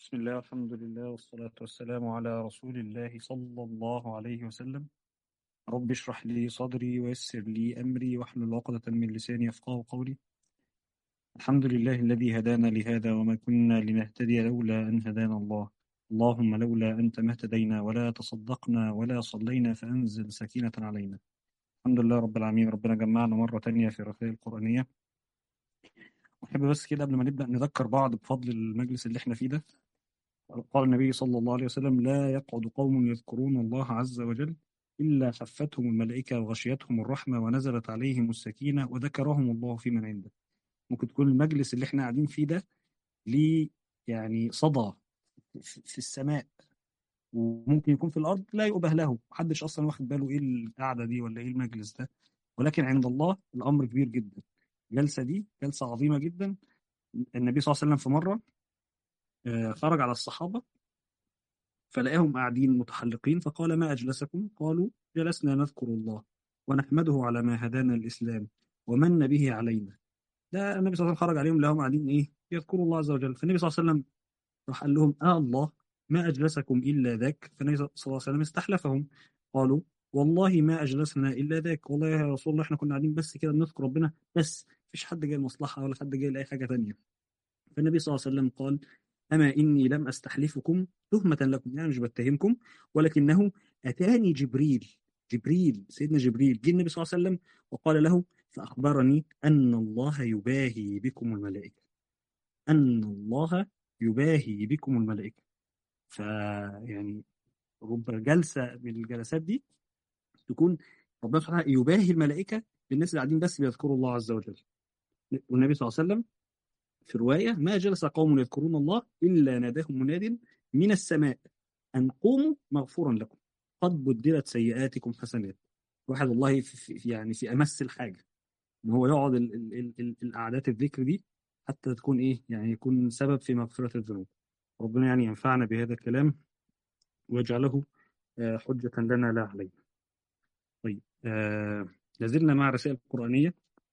بسم الله والحمد لله والصلاة والسلام على رسول الله صلى الله عليه وسلم رب اشرح لي صدري ويسر لي أمري واحلل عقدة من لساني يفقهوا قولي الحمد لله الذي هدانا لهذا وما كنا لنهتدي لولا أن هدانا الله اللهم لولا أنت ما اهتدينا ولا تصدقنا ولا صلينا فأنزل سكينة علينا الحمد لله رب العالمين ربنا جمعنا مرة تانية في رسائل القرآنية أحب بس كده قبل ما نبدأ نذكر بعض بفضل المجلس اللي احنا فيه ده قال النبي صلى الله عليه وسلم لا يقعد قوم يذكرون الله عز وجل إلا حفتهم الملائكة وغشيتهم الرحمة ونزلت عليهم السكينة وذكرهم الله في من عنده ممكن تكون المجلس اللي احنا قاعدين فيه ده ليه يعني صدى في السماء وممكن يكون في الأرض لا يؤبه له محدش أصلا واخد باله إيه القعدة دي ولا إيه المجلس ده ولكن عند الله الأمر كبير جدا الجلسة دي جلسة عظيمة جدا النبي صلى الله عليه وسلم في مرة آه، خرج على الصحابة فلقاهم قاعدين متحلقين فقال ما أجلسكم قالوا جلسنا نذكر الله ونحمده على ما هدانا الإسلام ومن به علينا ده النبي صلى الله عليه وسلم خرج عليهم لهم قاعدين إيه يذكروا الله عز وجل فالنبي صلى الله عليه وسلم راح قال لهم آه الله ما أجلسكم إلا ذاك فالنبي صلى الله عليه وسلم استحلفهم قالوا والله ما أجلسنا إلا ذاك والله يا رسول الله إحنا كنا قاعدين بس كده بنذكر ربنا بس مفيش حد جاي المصلحة ولا حد جاي لأي حاجة تانية فالنبي صلى الله عليه وسلم قال أما إني لم أستحلفكم تهمة لكم يعني مش بتهمكم ولكنه أتاني جبريل جبريل سيدنا جبريل جه النبي صلى الله عليه وسلم وقال له فأخبرني أن الله يباهي بكم الملائكة أن الله يباهي بكم الملائكة فيعني رب جلسة من الجلسات دي تكون ربنا سبحانه وتعالى يباهي الملائكة بالناس اللي قاعدين بس بيذكروا الله عز وجل والنبي صلى الله عليه وسلم في رواية ما جلس قوم يذكرون الله إلا ناداهم مناد من السماء أن قوموا مغفورا لكم قد بدلت سيئاتكم حسنات واحد والله في في يعني في أمس الحاجة إن هو يقعد ال- ال- ال- ال- القعدات الذكر دي حتى تكون إيه يعني يكون سبب في مغفرة الذنوب ربنا يعني ينفعنا بهذا الكلام ويجعله آه، حجة لنا لا علينا طيب آه لازلنا مع رسائل قرآنية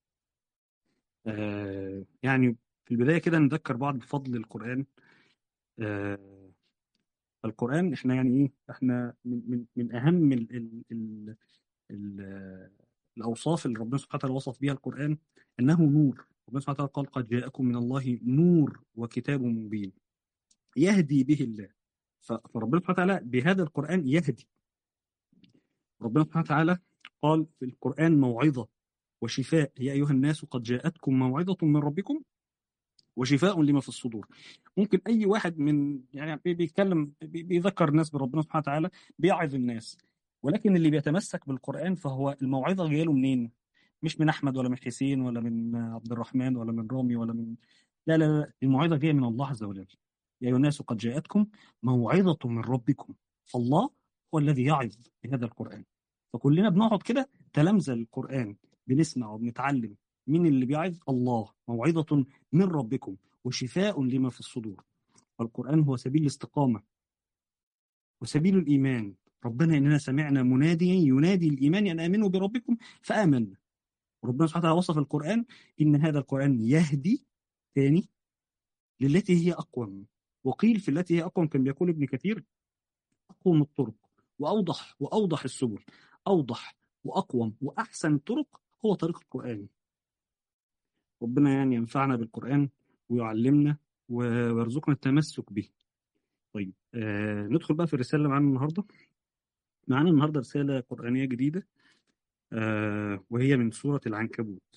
آه يعني في البداية كده نذكر بعض بفضل القرآن آه القرآن احنا يعني ايه احنا من من من اهم ال ال ال ال الاوصاف اللي ربنا سبحانه وتعالى وصف بها القرآن انه نور ربنا سبحانه وتعالى قال قد جاءكم من الله نور وكتاب مبين يهدي به الله ف- فربنا سبحانه وتعالى بهذا القرآن يهدي ربنا سبحانه وتعالى قال في القرآن موعظة وشفاء يا أيها الناس قد جاءتكم موعظة من ربكم وشفاء لما في الصدور ممكن اي واحد من يعني بي- بيتكلم بي- بيذكر الناس بربنا سبحانه وتعالى بيعظ الناس ولكن اللي بيتمسك بالقران فهو الموعظه جايه له منين مش من احمد ولا من حسين ولا من عبد الرحمن ولا من رامي ولا من لا لا لا الموعظه جايه من الله عز وجل يا ايها الناس قد جاءتكم موعظه من ربكم فالله هو الذي يعظ بهذا القران فكلنا بنقعد كده تلامذه القران بنسمع وبنتعلم مين اللي بيعظ الله موعظه من ربكم وشفاء لما في الصدور القرآن هو سبيل الاستقامة وسبيل الإيمان ربنا إننا سمعنا مناديا ينادي الإيمان أن آمنوا بربكم فآمنا ربنا سبحانه وتعالى وصف القرآن إن هذا القرآن يهدي ثاني للتي هي أقوم وقيل في التي هي أقوم كان بيقول ابن كثير أقوم الطرق وأوضح وأوضح السبل أوضح وأقوم وأحسن الطرق هو طريق القرآن ربنا يعني ينفعنا بالقرآن ويعلمنا و- ويرزقنا التمسك به طيب آه ندخل بقى في الرسالة اللي معانا النهاردة معانا النهاردة رسالة قرآنية جديدة آه وهي من سورة العنكبوت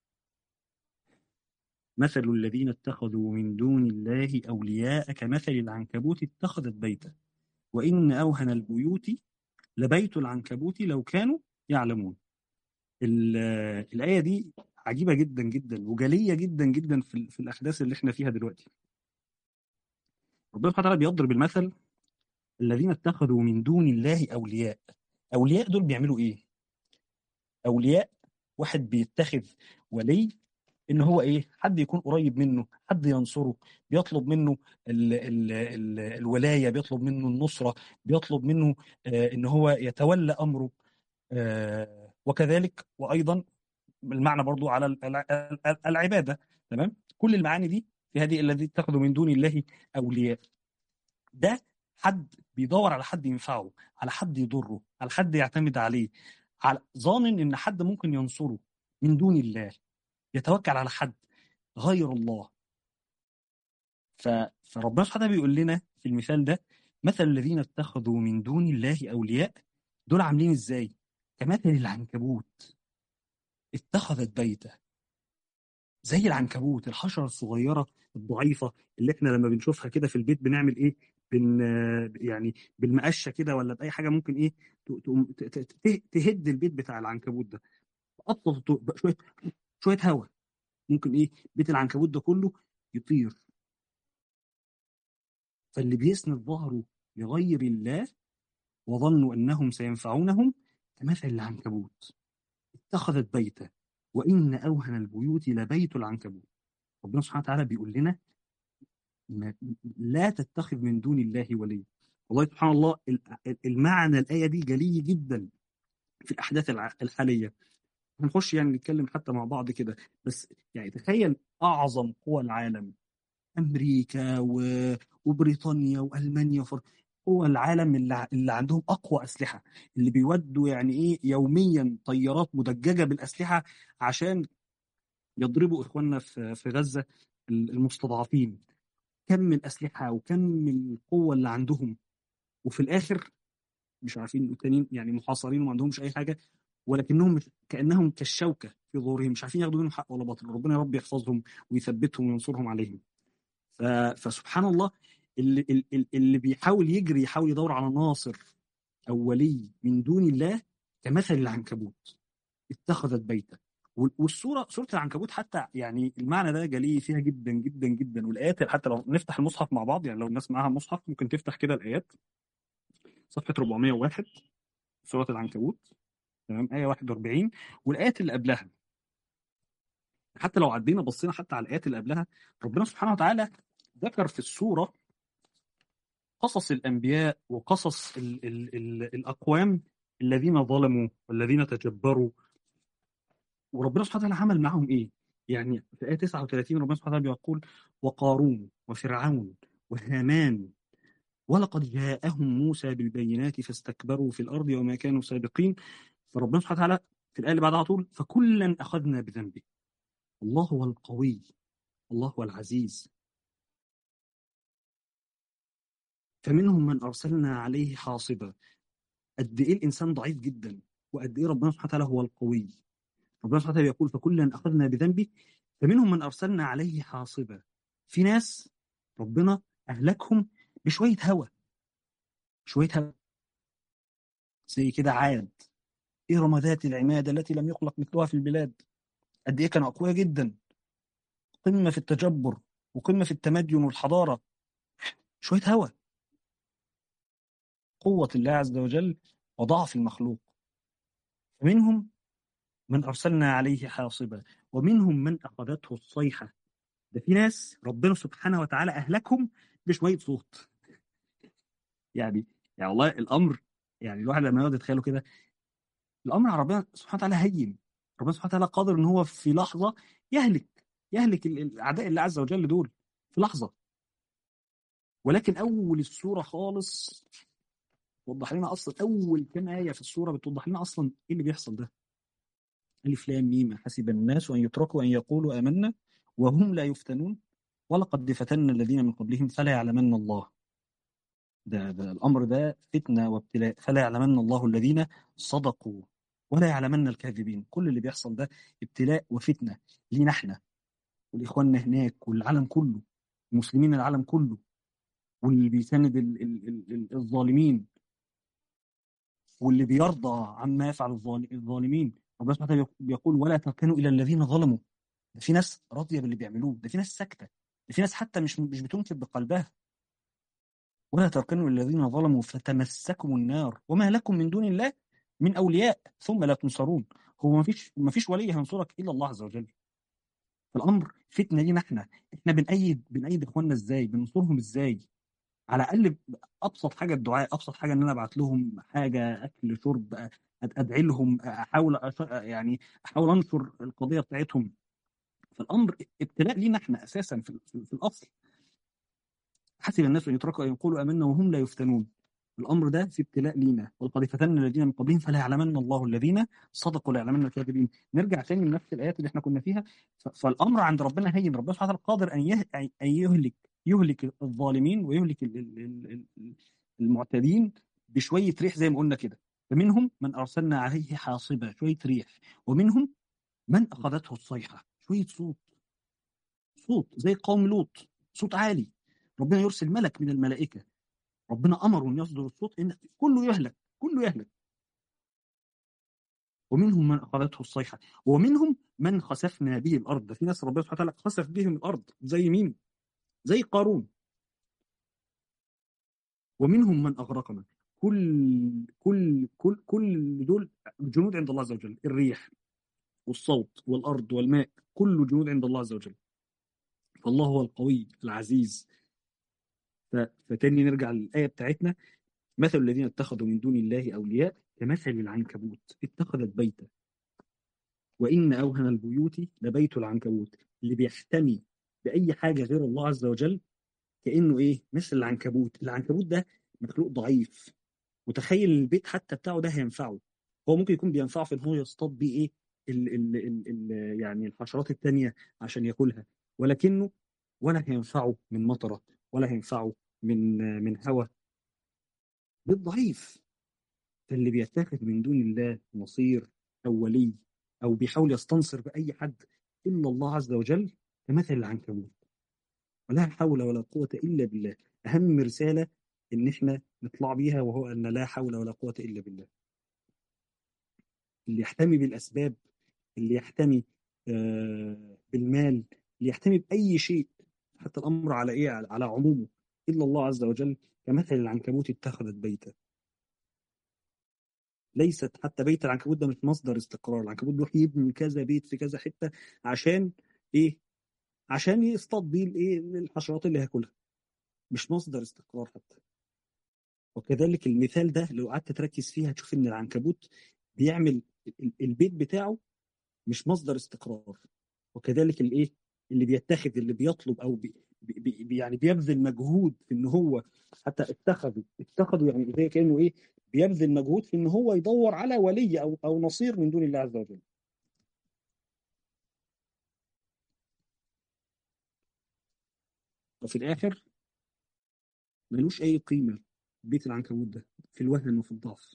مثل الذين اتخذوا من دون الله أولياء كمثل العنكبوت اتخذت بيتا وإن أوهن البيوت لبيت العنكبوت لو كانوا يعلمون ال- آه، الآية دي عجيبة جدا جدا وجلية جدا جدا في, ال- في الأحداث اللي احنا فيها دلوقتي ربنا سبحانه وتعالى بيضرب المثل الذين اتخذوا من دون الله أولياء أولياء دول بيعملوا إيه؟ أولياء واحد بيتخذ ولي إن هو إيه؟ حد يكون قريب منه حد ينصره بيطلب منه ال ال ال الولاية بيطلب منه النصرة بيطلب منه آه إن هو يتولى أمره آه وكذلك وأيضا المعنى برضو على ال- ال- ال- العبادة تمام؟ كل المعاني دي في هذه الذي اتخذوا من دون الله أولياء ده حد بيدور على حد ينفعه على حد يضره على حد يعتمد عليه على ظانن ان حد ممكن ينصره من دون الله يتوكل على حد غير الله ف... فربنا سبحانه وتعالى بيقول لنا في المثال ده مثل الذين اتخذوا من دون الله اولياء دول عاملين ازاي كمثل العنكبوت اتخذت بيته زي العنكبوت الحشره الصغيره الضعيفه اللي احنا لما بنشوفها كده في البيت بنعمل ايه بن يعني بالمقشه كده ولا باي حاجه ممكن ايه تقوم ت- ت- ت- تهد البيت بتاع العنكبوت ده تقطف شويه شويه هواء ممكن ايه بيت العنكبوت ده كله يطير فاللي بيسند ظهره لغير الله وظنوا انهم سينفعونهم كمثل العنكبوت اتخذت بيتا وان اوهن البيوت لبيت العنكبوت ربنا سبحانه وتعالى بيقول لنا ما لا تتخذ من دون الله وليا والله سبحان الله ال- المعنى الايه دي جلي جدا في الاحداث الع- الحاليه هنخش يعني نتكلم حتى مع بعض كده بس يعني تخيل اعظم قوى العالم امريكا و... وبريطانيا والمانيا وفر... قوى العالم اللي, ع- اللي عندهم اقوى اسلحه اللي بيودوا يعني ايه يوميا طيارات مدججه بالاسلحه عشان يضربوا اخواننا في في غزه المستضعفين كم الاسلحه وكم القوه اللي عندهم وفي الاخر مش عارفين التانيين يعني محاصرين وما عندهمش اي حاجه ولكنهم مش كانهم كالشوكه في ظهورهم مش عارفين ياخدوا منهم حق ولا باطل ربنا يا رب يحفظهم ويثبتهم وينصرهم عليهم ف... فسبحان الله اللي, اللي, اللي بيحاول يجري يحاول يدور على ناصر او ولي من دون الله كمثل العنكبوت اتخذت بيتا وال- والصوره صوره العنكبوت حتى يعني المعنى ده جلي فيها جدا جدا جدا والايات حتى لو نفتح المصحف مع بعض يعني لو الناس معاها مصحف ممكن تفتح كده الايات صفحه 401 سوره العنكبوت تمام ايه 41 والايات اللي قبلها حتى لو عدينا بصينا حتى على الايات اللي قبلها ربنا سبحانه وتعالى ذكر في السوره قصص الانبياء وقصص ال ال ال الاقوام الذين ظلموا والذين تجبروا وربنا سبحانه وتعالى عمل معهم ايه؟ يعني في ايه 39 ربنا سبحانه وتعالى بيقول وقارون وفرعون وهامان ولقد جاءهم موسى بالبينات فاستكبروا في الارض وما كانوا سابقين فربنا سبحانه وتعالى في الايه اللي بعدها على طول فكلا اخذنا بذنبه الله هو القوي الله هو العزيز فمنهم من ارسلنا عليه حاصبا قد ايه الانسان ضعيف جدا وقد ايه ربنا سبحانه وتعالى هو القوي ربنا سبحانه وتعالى يقول فكلا اخذنا بذنبه فمنهم من ارسلنا عليه حاصبا في ناس ربنا اهلكهم بشويه هوى شويه هوى زي كده عاد ارم ذات العماد التي لم يخلق مثلها في البلاد قد ايه كانوا اقوياء جدا قمه في التجبر وقمه في التمدن والحضاره شويه هوى قوه الله عز وجل وضعف المخلوق فمنهم من ارسلنا عليه حاصبا ومنهم من اخذته الصيحه ده في ناس ربنا سبحانه وتعالى اهلكهم بشويه صوت يعني يعني والله الامر يعني الواحد لما يقعد يتخيله كده الامر على ربنا سبحانه وتعالى هين ربنا سبحانه وتعالى قادر ان هو في لحظه يهلك يهلك ال- الاعداء الله عز وجل دول في لحظه ولكن اول السوره خالص توضح لنا اصلا اول كام ايه في السوره بتوضح لنا اصلا ايه اللي بيحصل ده الف لام ميم حسب الناس ان يتركوا ان يقولوا امنا وهم لا يفتنون ولقد فتنا الذين من قبلهم فلا يعلمن الله ده, ده الامر ده فتنه وابتلاء فلا يعلمن الله الذين صدقوا ولا يعلمن الكاذبين كل اللي بيحصل ده ابتلاء وفتنه لينا احنا ولاخواننا هناك والعالم كله المسلمين العالم كله واللي بيساند ال- ال- ال- ال- الظالمين واللي بيرضى عما يفعل الظال- الظالمين ربنا سبحانه وتعالى بيقول ولا تركنوا الى الذين ظلموا ده في ناس راضيه باللي بيعملوه ده في ناس ساكته ده في ناس حتى مش مش بتنكر بقلبها ولا تركنوا الى الذين ظلموا فتمسكم النار وما لكم من دون الله من اولياء ثم لا تنصرون هو ما فيش ما فيش ولي هينصرك الا الله عز وجل فالامر فتنه لينا احنا احنا بنأيد بنأيد اخواننا ازاي بننصرهم ازاي على الاقل ابسط حاجه الدعاء ابسط حاجه ان انا ابعت لهم حاجه اكل شرب أ- ادعي لهم احاول أش- يعني احاول انشر القضيه بتاعتهم فالامر ابتلاء لينا احنا اساسا في, في, في الاصل حسب الناس ان يتركوا ان يقولوا امنا وهم لا يفتنون الامر ده في ابتلاء لينا ولقد فتنا الذين من قبلهم فلا يعلمن الله الذين صدقوا ولا يعلمن الكاذبين نرجع تاني لنفس الايات اللي احنا كنا فيها ف- فالامر عند ربنا هين ربنا سبحانه وتعالى قادر ان يه- ان يهلك يهلك الظالمين ويهلك ال- ال- ال- ال- المعتدين بشويه ريح زي ما قلنا كده فمنهم من ارسلنا عليه حاصبه شويه ريح ومنهم من اخذته الصيحه شويه صوت صوت زي قوم لوط صوت عالي ربنا يرسل ملك من الملائكه ربنا امره ان يصدر الصوت ان كله يهلك كله يهلك ومنهم من اخذته الصيحه ومنهم من خسفنا به الارض ده في ناس ربنا سبحانه وتعالى خسف بهم الارض زي مين؟ زي قارون ومنهم من اغرقنا كل كل كل كل دول جنود عند الله عز وجل الريح والصوت والارض والماء كله جنود عند الله عز وجل فالله هو القوي العزيز ف- فتاني نرجع للايه بتاعتنا مثل الذين اتخذوا من دون الله اولياء كمثل العنكبوت اتخذت بيتا وان اوهن البيوت لبيت العنكبوت اللي بيحتمي باي حاجه غير الله عز وجل كانه ايه مثل العنكبوت العنكبوت ده مخلوق ضعيف متخيل البيت حتى بتاعه ده هينفعه هو ممكن يكون بينفعه في ان هو يصطاد بيه ايه ال ال ال ال يعني الحشرات التانية عشان ياكلها ولكنه ولا هينفعه من مطره ولا هينفعه من من هواء بيت ضعيف فاللي بيتخذ من دون الله نصير او ولي او بيحاول يستنصر باي حد الا الله عز وجل كمثل العنكبوت ولا حول ولا قوه الا بالله اهم رساله ان احنا نطلع بيها وهو ان لا حول ولا قوه الا بالله اللي يحتمي بالاسباب اللي يحتمي آه، بالمال اللي يحتمي باي شيء حتى الامر على ايه على على عمومه الا الله عز وجل كمثل العنكبوت اتخذت بيتا ليست حتى بيت العنكبوت ده مش مصدر استقرار العنكبوت بيروح يبني كذا بيت في كذا حته عشان ايه عشان يصطاد بيه الايه الحشرات اللي هياكلها مش مصدر استقرار حتى وكذلك المثال ده لو قعدت تركز فيه هتشوف ان العنكبوت بيعمل ال- البيت بتاعه مش مصدر استقرار وكذلك الايه اللي بيتخذ اللي بيطلب او بي بي بي يعني بيبذل مجهود في ان هو حتى اتخذوا اتخذوا يعني زي كانه ايه بيبذل مجهود في ان هو يدور على ولي او او نصير من دون الله عز وجل وفي الاخر ملوش اي قيمه بيت العنكبوت ده في الوهن وفي الضعف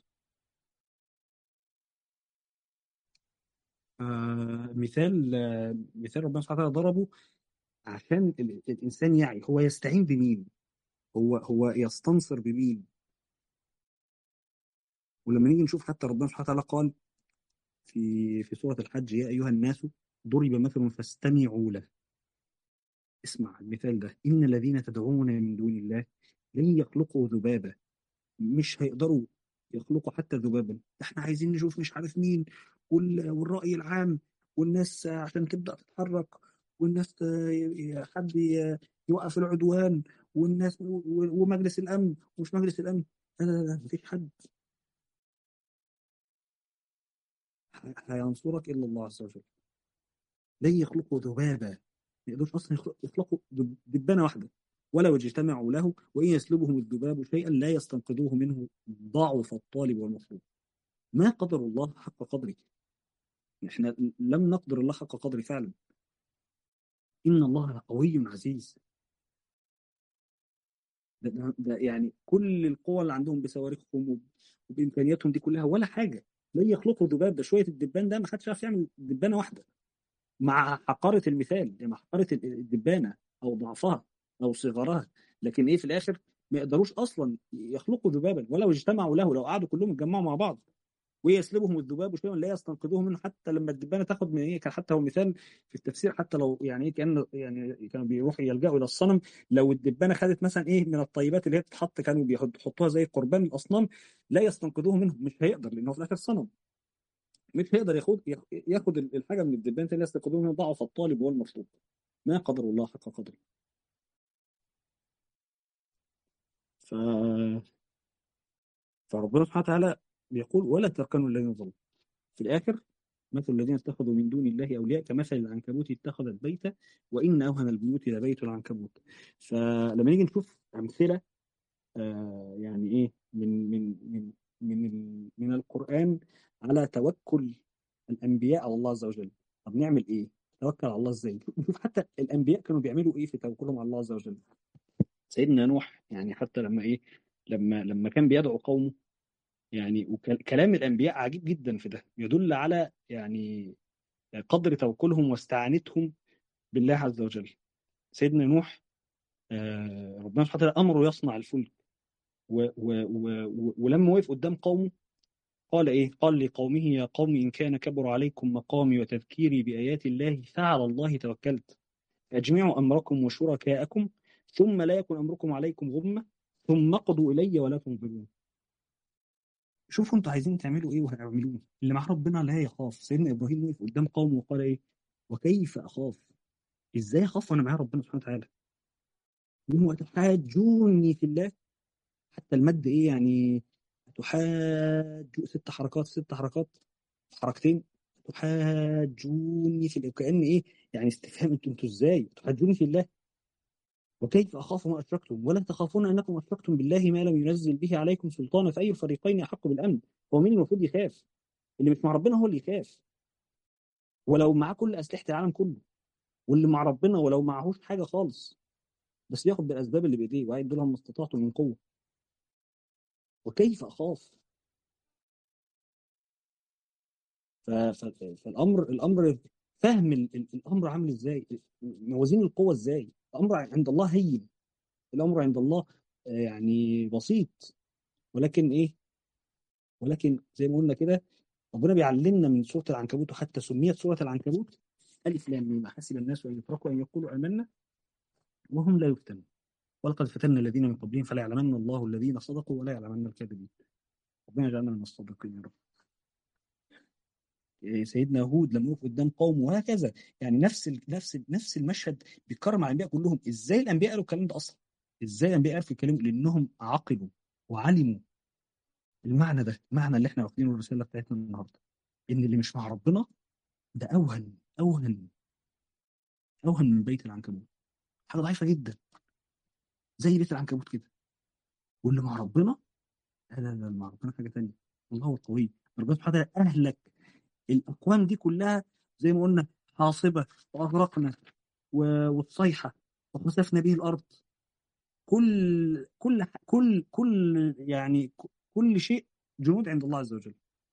آه مثال آه مثال ربنا سبحانه وتعالى ضربه عشان ال- الانسان يعي هو يستعين بمين هو هو يستنصر بمين ولما نيجي نشوف حتى ربنا سبحانه وتعالى قال في في سورة الحج يا أيها الناس ضرب مثل فاستمعوا له اسمع المثال ده إن الذين تدعون من دون الله لن يخلقوا ذبابة مش هيقدروا يخلقوا حتى ذبابا احنا عايزين نشوف مش عارف مين وال- والرأي العام والناس عشان تبدأ تتحرك والناس ت- حد ي- يوقف العدوان والناس و- و- ومجلس الأمن ومش مجلس الأمن لا لا لا مفيش حد ه- هينصرك إلا الله عز وجل لن يخلقوا ذبابة ما يقدروش أصلا يخلق- يخلقوا دب- دبانة واحدة ولو اجتمعوا له وإن يسلبهم الذباب شيئا لا يستنقذوه منه ضعف الطالب والمطلوب ما قدر الله حق قدره احنا لم نقدر الله حق قدره فعلا إن الله قوي عزيز ده, ده, ده يعني كل القوى اللي عندهم بصواريخهم وب- وبإمكانياتهم دي كلها ولا حاجة لن يخلقوا ذباب ده شوية الدبان ده ما حدش عارف يعمل دبانة واحدة مع حقارة المثال يعني مع حقارة الدبانة أو ضعفها أو صغرها لكن إيه في الآخر ما يقدروش أصلا يخلقوا ذبابا ولو اجتمعوا له لو قعدوا كلهم اتجمعوا مع بعض ويسلبهم الذباب شيئا لا يستنقذوه منه حتى لما الدبانه تاخد من ايه كان حتى هو مثال في التفسير حتى لو يعني ايه كان يعني كانوا بيروحوا يلجأوا الى الصنم لو الدبانه خدت مثلا ايه من الطيبات اللي هي بتتحط كانوا بيحطوها زي قربان الاصنام لا يستنقذوه منه مش هيقدر لانه في الاخر صنم مش هيقدر ياخد ياخد الحاجه من الدبانه اللي يستنقذوه منه ضعف الطالب والمطلوب ما قدر الله حق قدره ف فربنا سبحانه وتعالى بيقول ولا تركنوا الذين ظلموا في الاخر مثل الذين اتخذوا من دون الله أولياء كمثل العنكبوت اتخذت بيتا وإن أوهن البيوت لبيت العنكبوت فلما نيجي نشوف أمثلة آه يعني إيه من من من من ال- من القرآن على توكل الأنبياء على الله عز وجل طب نعمل إيه؟ توكل على الله إزاي؟ نشوف حتى الأنبياء كانوا بيعملوا إيه في توكلهم على الله عز وجل سيدنا نوح يعني حتى لما إيه لما لما كان بيدعو قومه يعني وكلام الأنبياء عجيب جدا في ده يدل على يعني قدر توكلهم واستعانتهم بالله عز وجل سيدنا نوح آه، ربنا سبحانه وتعالى أمره يصنع الفلك و و و و ولما وقف قدام قومه قال إيه؟ قال لقومه يا قوم إن كان كبر عليكم مقامي وتذكيري بآيات الله فعلى الله توكلت أجمعوا أمركم وشركاءكم ثم لا يكن أمركم عليكم غمة ثم اقضوا إلي ولا تنظرون شوفوا انتوا عايزين تعملوا ايه وهتعملوه اللي مع ربنا لا يخاف سيدنا ابراهيم وقف قدام قومه وقال ايه وكيف اخاف ازاي اخاف وانا معايا ربنا سبحانه وتعالى يقول هو تحاجوني في الله حتى المد ايه يعني تحاج ست حركات ست حركات حركتين تحاجوني في الله كأن ايه يعني استفهام انتوا انتوا ازاي تحاجوني في الله وكيف اخاف ما اشركتم ولا تخافون انكم اشركتم بالله ما لم ينزل به عليكم سلطانا فاي الفريقين احق بالامن هو مين المفروض يخاف اللي مش مع ربنا هو اللي يخاف ولو معاه كل اسلحه العالم كله واللي مع ربنا ولو معهوش حاجه خالص بس ياخد بالاسباب اللي بايديه ويعد لهم ما استطعتم من قوه وكيف اخاف ف... ف... فالامر الامر فهم ال... ال- الامر عامل ازاي موازين القوه ازاي الامر عند الله هين الامر عند الله آه، يعني بسيط ولكن ايه ولكن زي ما قلنا كده ربنا بيعلمنا من سوره العنكبوت وحتى سميت سوره العنكبوت الف لام ميم حسب الناس ان يتركوا ان يقولوا امنا وهم لا يفتنون ولقد فتنا الذين من قبلهم فلا يعلمن الله الذين صدقوا ولا يعلمن الكاذبين ربنا يجعلنا من الصادقين يا رب إيه، سيدنا هود لما وقف قدام قومه وهكذا يعني نفس ال... نفس ال... نفس المشهد بيتكرر مع الانبياء كلهم ازاي الانبياء قالوا الكلام ده اصلا ازاي الانبياء عرفوا يتكلموا لانهم عقلوا وعلموا المعنى ده المعنى اللي احنا واخدينه الرساله بتاعتنا النهارده ان اللي مش مع ربنا ده اوهن اوهن اوهن من بيت العنكبوت حاجه ضعيفه جدا زي بيت العنكبوت كده واللي مع ربنا لا لا لا مع ربنا حاجه ثانيه الله هو القوي ربنا سبحانه وتعالى اهلك الاقوام دي كلها زي ما قلنا حاصبه واغرقنا و- والصيحه وخسفنا به الارض كل كل كل كل يعني ك- كل شيء جنود عند الله عز وجل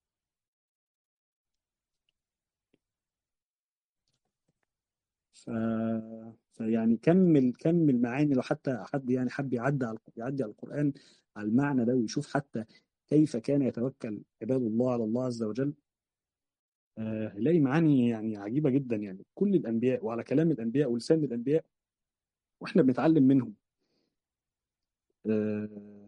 ف... فيعني كمل كمل معاني لو حتى حد يعني حب يعدي على يعدي على القرآن على المعنى ده ويشوف حتى كيف كان يتوكل عباد الله على الله عز وجل آه، هيلاقي معاني يعني عجيبة جدا يعني كل الأنبياء وعلى كلام الأنبياء ولسان الأنبياء وإحنا بنتعلم منهم آه،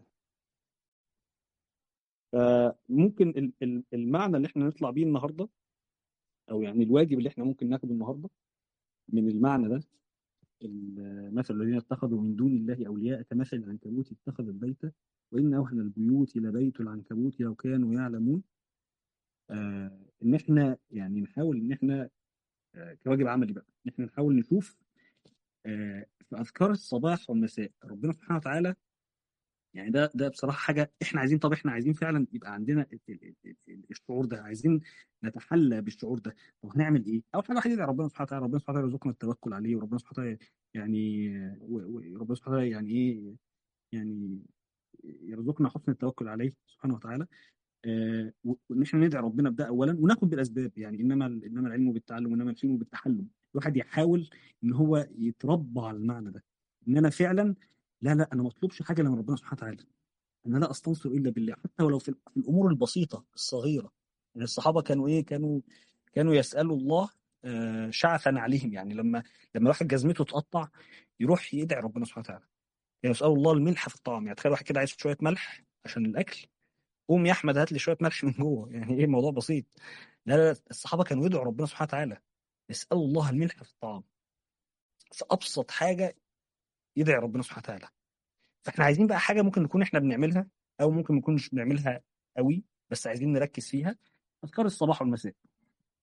فممكن ال- ال- المعنى اللي إحنا نطلع بيه النهاردة أو يعني الواجب اللي إحنا ممكن ناخده النهاردة من المعنى ده ال- مثل الذين اتخذوا من دون الله أولياء كمثل العنكبوت اتخذت بيتا وإن أوهن البيوت لبيت العنكبوت لو كانوا يعلمون آه إن إحنا يعني نحاول إن إحنا آه كواجب عملي بقى إن إحنا نحاول نشوف آه في أذكار الصباح والمساء ربنا سبحانه وتعالى يعني ده ده بصراحة حاجة إحنا عايزين طب إحنا عايزين فعلا يبقى عندنا ال- ال- ال- ال- الشعور ده عايزين نتحلى بالشعور ده طب هنعمل إيه؟ أول حاجة واحد يدعي ربنا سبحانه وتعالى ربنا سبحانه وتعالى يرزقنا التوكل عليه وربنا سبحانه وتعالى يعني و- وربنا سبحانه وتعالى يعني إيه يعني يرزقنا حسن التوكل عليه سبحانه وتعالى آه، و- وان احنا ندعي ربنا بده اولا وناخد بالاسباب يعني انما انما العلم بالتعلم وانما الحلم بالتحلم الواحد يحاول ان هو يتربى على المعنى ده ان انا فعلا لا لا انا ما اطلبش حاجه الا من ربنا سبحانه وتعالى انا لا استنصر الا بالله حتى ولو في في الامور البسيطه الصغيره يعني الصحابه كانوا ايه كانوا كانوا يسالوا الله آه، شعثا عليهم يعني لما لما واحد جزمته تقطع يروح يدعي ربنا سبحانه وتعالى يعني يسالوا الله الملح في الطعام يعني تخيل واحد كده عايز شويه ملح عشان الاكل قوم يا احمد هات لي شويه ملح من جوه يعني ايه الموضوع بسيط لا لا لا، الصحابه كانوا يدعوا ربنا سبحانه وتعالى يسالوا الله الملح في الطعام في ابسط حاجه يدعي ربنا سبحانه وتعالى فاحنا عايزين بقى حاجه ممكن نكون احنا بنعملها او ممكن ما نكونش بنعملها قوي بس عايزين نركز فيها اذكار الصباح والمساء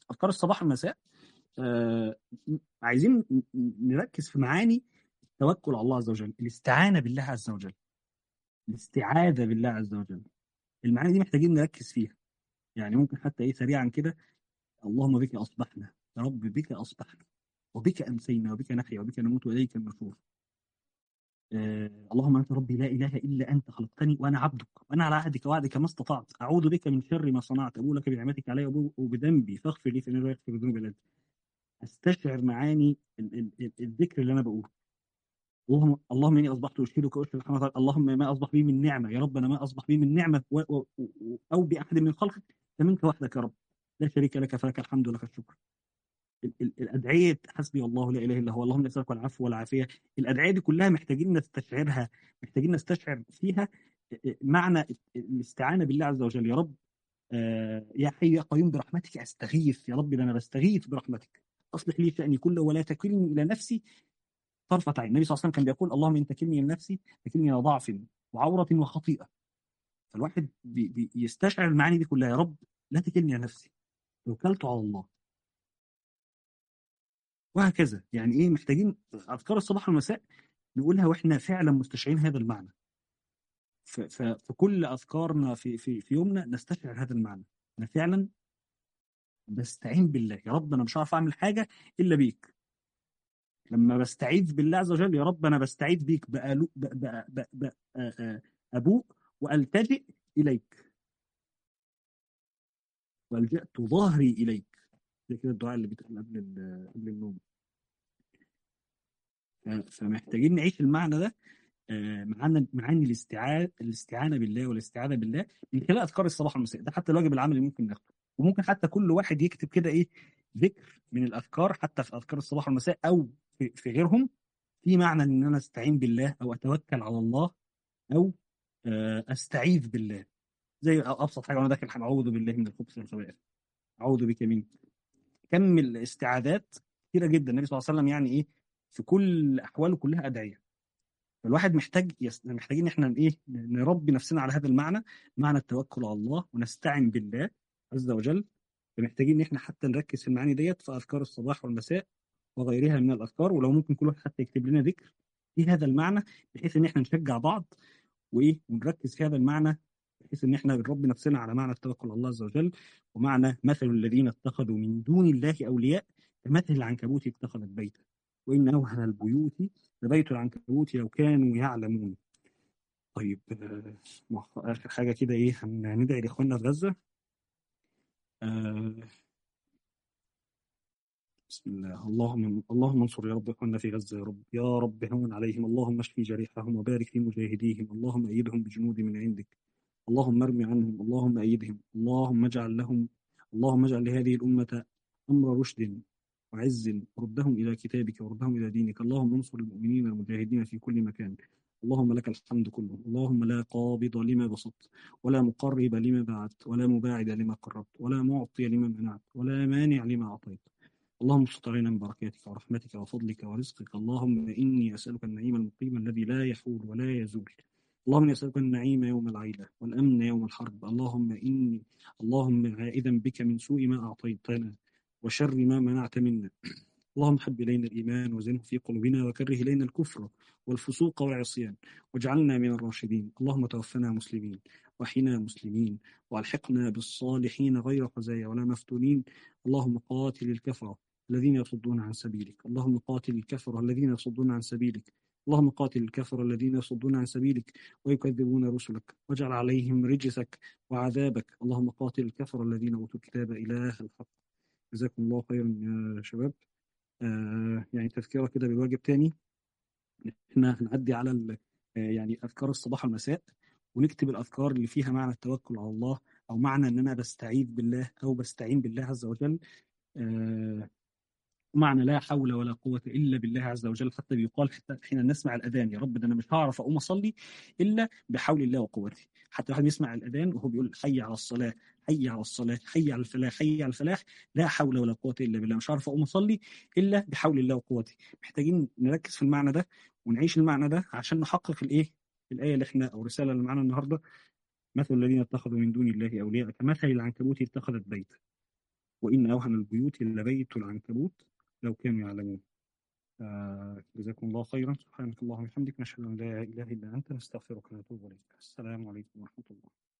اذكار الصباح والمساء آه عايزين نركز في معاني التوكل على الله عز وجل الاستعانه بالله عز وجل الاستعاذه بالله عز وجل المعاني دي محتاجين نركز فيها يعني ممكن حتى ايه سريعا كده اللهم بك اصبحنا يا رب بك اصبحنا وبك امسينا وبك نحيا وبك نموت واليك النشور آه اللهم انت ربي لا اله الا انت خلقتني وانا عبدك وانا على عهدك ووعدك ما استطعت اعوذ بك من شر ما صنعت ابو لك بنعمتك علي وبذنبي فاغفر لي فانه لا يغفر الذنوب الا انت استشعر معاني الذكر اللي انا بقوله اللهم اللهم اني اصبحت اشهدك واشهد سبحانه وتعالى اللهم ما اصبح بي من نعمه يا رب انا ما اصبح بي من نعمه و... و... و... او باحد من خلقك فمنك وحدك يا رب لا شريك لك فلك الحمد ولك الشكر الادعيه حسبي الله لا اله الا هو اللهم نسالك العفو والعافيه الادعيه دي كلها محتاجين نستشعرها محتاجين نستشعر فيها معنى الاستعانه بالله عز وجل يا رب آه يا حي يا قيوم برحمتك استغيث يا رب ده انا بستغيث برحمتك اصلح لي شاني كله ولا تكلني الى نفسي طرفة عين النبي صلى الله عليه وسلم كان بيقول اللهم ان تكلني لنفسي تكلني الى ضعف وعوره وخطيئه فالواحد بي بي يستشعر المعاني دي كلها يا رب لا تكلني لنفسي توكلت على الله وهكذا يعني ايه محتاجين اذكار الصباح والمساء نقولها واحنا فعلا مستشعرين هذا المعنى في كل اذكارنا في في في يومنا نستشعر هذا المعنى انا فعلا بستعين بالله يا رب انا مش عارف اعمل حاجه الا بيك لما بستعيذ بالله عز وجل يا رب انا بستعيذ بيك بألو ب ب ب ابوء والتجئ اليك والجأت ظهري اليك ده كده الدعاء اللي بيتقال قبل قبل النوم فمحتاجين نعيش المعنى ده معانا معاني الاستعانه الاستعانه بالله والاستعاذه بالله من خلال اذكار الصباح والمساء ده حتى الواجب العملي اللي ممكن ناخده وممكن حتى كل واحد يكتب كده ايه ذكر من الاذكار حتى في اذكار الصباح والمساء او في, في غيرهم في معنى ان انا استعين بالله او اتوكل على الله او استعيذ بالله زي ابسط حاجه وانا داخل اعوذ بالله من الخبث والخبائث اعوذ بك منك كم الاستعاذات كثيره جدا النبي صلى الله عليه وسلم يعني ايه في كل احواله كلها ادعيه فالواحد محتاج يس... محتاجين ان احنا ايه نربي نفسنا على هذا المعنى معنى التوكل على الله ونستعن بالله عز وجل فمحتاجين ان احنا حتى نركز في المعاني ديت في اذكار الصباح والمساء وغيرها من الاذكار ولو ممكن كل واحد حتى يكتب لنا ذكر في هذا المعنى بحيث ان احنا نشجع بعض وايه ونركز في هذا المعنى بحيث ان احنا بنربي نفسنا على معنى التوكل على الله عز وجل ومعنى مثل الذين اتخذوا من دون الله اولياء كمثل العنكبوت اتخذت بيتا وان اوهن البيوت لبيت العنكبوت لو كانوا يعلمون طيب اخر حاجه كده ايه هندعي لاخواننا في غزه آه بسم الله اللهم اللهم انصر يا رب اخواننا في غزه يا رب يا رب هون عليهم اللهم اشفي جريحهم وبارك في مجاهديهم اللهم ايدهم بجنود من عندك اللهم ارمي عنهم اللهم ايدهم اللهم اجعل لهم اللهم اجعل لهذه الامه امر رشد وعز وردهم الى كتابك وردهم الى دينك اللهم انصر المؤمنين المجاهدين في كل مكان اللهم لك الحمد كله اللهم لا قابض لما بسطت ولا مقرب لما بعدت ولا مباعد لما قربت ولا معطي لما منعت ولا مانع لما أعطيت اللهم ابسط علينا من بركاتك ورحمتك وفضلك ورزقك اللهم إني أسألك النعيم المقيم الذي لا يحول ولا يزول اللهم إني أسألك النعيم يوم العيلة والأمن يوم الحرب اللهم إني اللهم عائدا بك من سوء ما أعطيتنا وشر ما منعت منا اللهم حب إلينا الإيمان وزنه في قلوبنا وكره إلينا الكفر والفسوق والعصيان واجعلنا من الراشدين اللهم توفنا مسلمين وحنا مسلمين والحقنا بالصالحين غير خزايا ولا مفتونين اللهم قاتل الكفرة الذين يصدون عن سبيلك اللهم قاتل الكفرة الذين يصدون عن سبيلك اللهم قاتل الكفر الذين يصدون عن سبيلك ويكذبون رسلك واجعل عليهم رجسك وعذابك اللهم قاتل الكفر الذين اوتوا الكتاب اله الحق جزاكم الله خيرا يا شباب آه يعني تذكره كده بالواجب تاني احنا هنعدي على يعني اذكار الصباح والمساء ونكتب الاذكار اللي فيها معنى التوكل على الله او معنى ان انا بستعيذ بالله او بستعين بالله عز وجل آه معنى لا حول ولا قوة إلا بالله عز وجل حتى بيقال حتى حين نسمع الأذان يا رب ده أنا مش هعرف أقوم أصلي إلا بحول الله وقوته حتى واحد يسمع الأذان وهو بيقول حي على الصلاة حي على الصلاة حي على الفلاح حي على الفلاح لا حول ولا قوة إلا بالله مش هعرف أقوم أصلي إلا بحول الله وقوته محتاجين نركز في المعنى ده ونعيش المعنى ده عشان نحقق الإيه الآية اللي إحنا أو الرسالة اللي معانا النهاردة مثل الذين اتخذوا من دون الله أولياء كمثل العنكبوت اتخذت بيت وإن أوهن البيوت لبيت العنكبوت لو كانوا يعلمون آه، جزاكم الله خيرا سبحانك اللهم وبحمدك نشهد أن لا إله إلا أنت نستغفرك ونتوب إليك السلام عليكم ورحمة الله